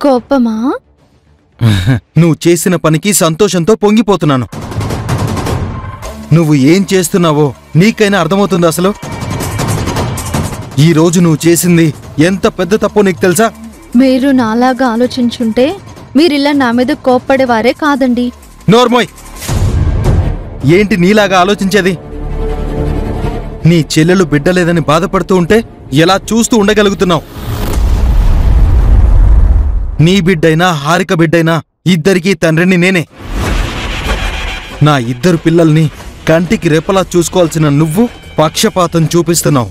కోపమా నువ్వు చేసిన పనికి సంతోషంతో పొంగిపోతున్నాను నువ్వు ఏం చేస్తున్నావో నీకైనా అర్థమవుతుంది అసలు ఈ రోజు నువ్వు చేసింది ఎంత పెద్ద తప్పో నీకు తెలుసా మీరు నాలాగా ఆలోచించుంటే మీరిలా నా మీద కోప్పడేవారే కాదండి నోర్మోయ్ ఏంటి నీలాగా ఆలోచించేది నీ చెల్లెలు బిడ్డలేదని బాధపడుతూ ఉంటే ఎలా చూస్తూ ఉండగలుగుతున్నావు నీ బిడ్డైనా హారిక బిడ్డైనా ఇద్దరికీ తండ్రిని నేనే నా ఇద్దరు పిల్లల్ని కంటికి రెప్పలా చూసుకోవాల్సిన నువ్వు పక్షపాతం చూపిస్తున్నావు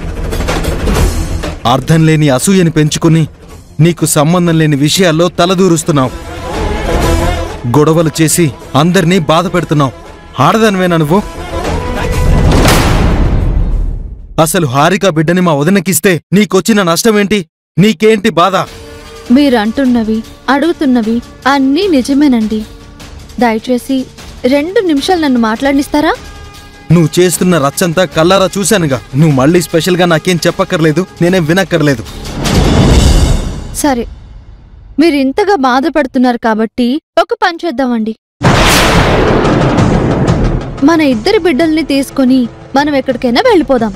అర్థం లేని అసూయని పెంచుకుని నీకు సంబంధం లేని విషయాల్లో తలదూరుస్తున్నావు గొడవలు చేసి అందరినీ బాధ పెడుతున్నావు ఆడదానివేనా నువ్వు అసలు హారిక బిడ్డని మా వదినకిస్తే నీకొచ్చిన నష్టమేంటి నీకేంటి బాధ మీరంటున్నవి అడుగుతున్నవి అన్నీ నిజమేనండి దయచేసి రెండు నిమిషాలు నన్ను మాట్లాడిస్తారా నువ్వు చేస్తున్న రచ్చంతా కల్లారా చూశానుగా నువ్వు మళ్ళీ స్పెషల్గా నాకేం చెప్పక్కర్లేదు నేనేం వినక్కర్లేదు సరే మీరు ఇంతగా బాధపడుతున్నారు కాబట్టి ఒక పని చేద్దామండి మన ఇద్దరి బిడ్డల్ని తీసుకొని మనం ఎక్కడికైనా వెళ్ళిపోదాం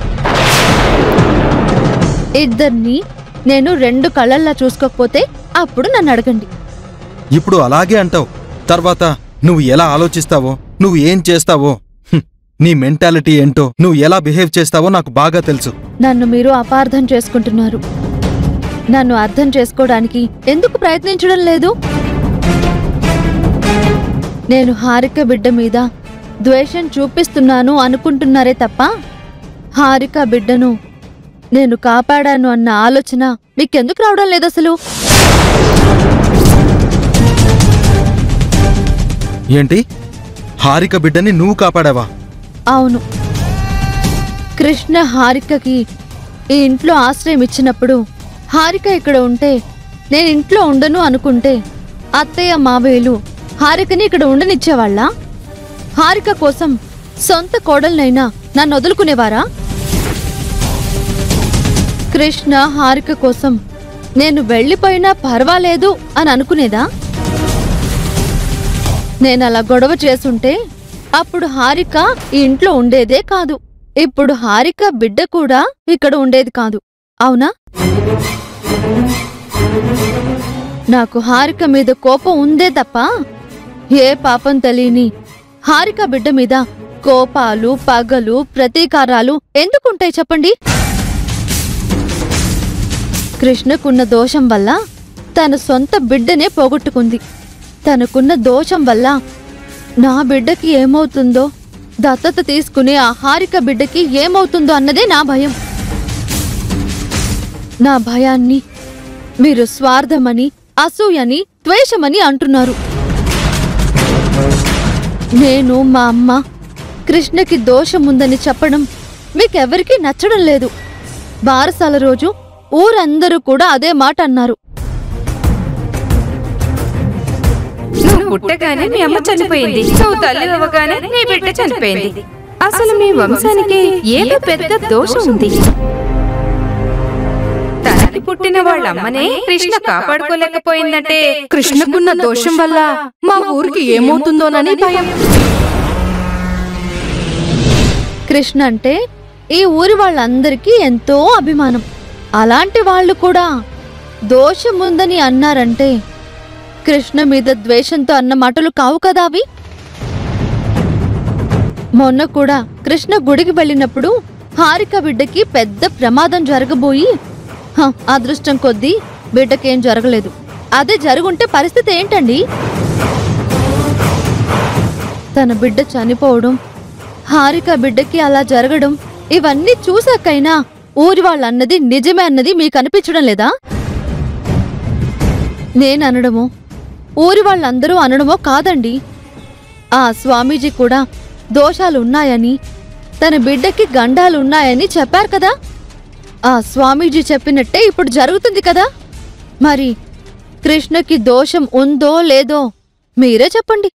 ఇద్దరిని నేను రెండు కళ్ళల్లా చూసుకోకపోతే అప్పుడు నన్ను అడగండి ఇప్పుడు అలాగే అంటావు తర్వాత నువ్వు ఎలా ఆలోచిస్తావో నువ్వు ఏం చేస్తావో హ్మ్, నీ మెంటాలిటీ ఏంటో నువ్వు ఎలా బిహేవ్ చేస్తావో నాకు బాగా తెలుసు నన్ను మీరు అపార్థం చేసుకుంటున్నారు నన్ను అర్థం చేసుకోవడానికి ఎందుకు ప్రయత్నించడం లేదు నేను హారిక బిడ్డ మీద ద్వేషం చూపిస్తున్నాను అనుకుంటున్నారే తప్ప హారిక బిడ్డను నేను కాపాడాను అన్న ఆలోచన మీకెందుకు రావడం లేదు అసలు ఏంటి హారిక బిడ్డని నువ్వు కాపాడావా అవును కృష్ణ హారికకి ఈ ఇంట్లో ఆశ్రయం ఇచ్చినప్పుడు హారిక ఇక్కడ ఉంటే నేను ఇంట్లో ఉండను అనుకుంటే అత్తయ్య మావయ్యలు హారికని ఇక్కడ ఉండనిచ్చేవాళ్ళ హారిక కోసం సొంత కోడలనైనా నన్ను వదులుకునేవారా కృష్ణ హారిక కోసం నేను వెళ్ళిపోయినా పర్వాలేదు అని అనుకునేదా నేను అలా గొడవ చేసుంటే అప్పుడు హారిక ఈ ఇంట్లో ఉండేదే కాదు ఇప్పుడు హారిక బిడ్డ కూడా ఇక్కడ ఉండేది కాదు అవునా నాకు హారిక మీద కోపం ఉందే తప్ప ఏ పాపం తెలియని హారిక బిడ్డ మీద కోపాలు పగలు ప్రతీకారాలు ఎందుకుంటాయి చెప్పండి కృష్ణకున్న దోషం వల్ల తన సొంత బిడ్డనే పోగొట్టుకుంది తనకున్న దోషం వల్ల నా బిడ్డకి ఏమవుతుందో దత్తత తీసుకునే ఆ హారిక బిడ్డకి ఏమవుతుందో అన్నదే నా భయం నా భయాన్ని మీరు స్వార్థమని అసూయని ద్వేషమని అంటున్నారు నేను మా అమ్మ కృష్ణకి దోషముందని చెప్పడం మీకెవరికీ నచ్చడం లేదు బారసాల రోజు ఊరందరూ కూడా అదే మాట అన్నారు నువ్వు పుట్టగానే మీ అమ్మ చనిపోయింది నువ్వు తల్లి అవ్వగానే నీ బిడ్డ చనిపోయింది అసలు మీ వంశానికి ఏదో పెద్ద దోషం ఉంది తనకి పుట్టిన వాళ్ళ అమ్మనే కృష్ణ కాపాడుకోలేకపోయిందంటే కృష్ణకున్న దోషం వల్ల మా ఊరికి ఏమవుతుందోనని భయం కృష్ణ అంటే ఈ ఊరి వాళ్ళందరికీ ఎంతో అభిమానం అలాంటి వాళ్ళు కూడా దోషముందని అన్నారంటే కృష్ణ మీద ద్వేషంతో అన్న మాటలు కావు కదా అవి మొన్న కూడా కృష్ణ గుడికి వెళ్ళినప్పుడు హారిక బిడ్డకి పెద్ద ప్రమాదం జరగబోయి హ, అదృష్టం కొద్దీ బిడ్డకేం జరగలేదు అదే జరుగుంటే పరిస్థితి ఏంటండి తన బిడ్డ చనిపోవడం హారిక బిడ్డకి అలా జరగడం ఇవన్నీ చూసాకైనా ఊరి వాళ్ళన్నది నిజమే అన్నది మీకు అనిపించడం లేదా నేననడమో ఊరి వాళ్ళందరూ అనడమో కాదండి ఆ స్వామీజీ కూడా దోషాలు ఉన్నాయని తన బిడ్డకి గండాలు ఉన్నాయని చెప్పారు కదా ఆ స్వామీజీ చెప్పినట్టే ఇప్పుడు జరుగుతుంది కదా మరి కృష్ణకి దోషం ఉందో లేదో మీరే చెప్పండి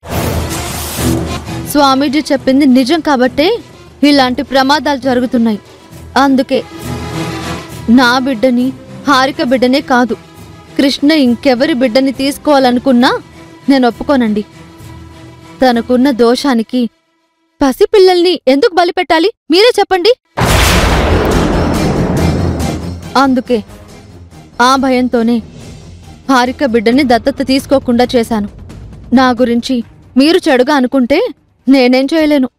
స్వామీజీ చెప్పింది నిజం కాబట్టే ఇలాంటి ప్రమాదాలు జరుగుతున్నాయి అందుకే నా బిడ్డని హారిక బిడ్డనే కాదు కృష్ణ ఇంకెవరి బిడ్డని తీసుకోవాలనుకున్నా నేను ఒప్పుకోనండి తనకున్న దోషానికి పసిపిల్లల్ని ఎందుకు బలిపెట్టాలి మీరే చెప్పండి అందుకే ఆ భయంతోనే హారిక బిడ్డని దత్తత తీసుకోకుండా చేశాను నా గురించి మీరు చెడుగా అనుకుంటే నేనేం చేయలేను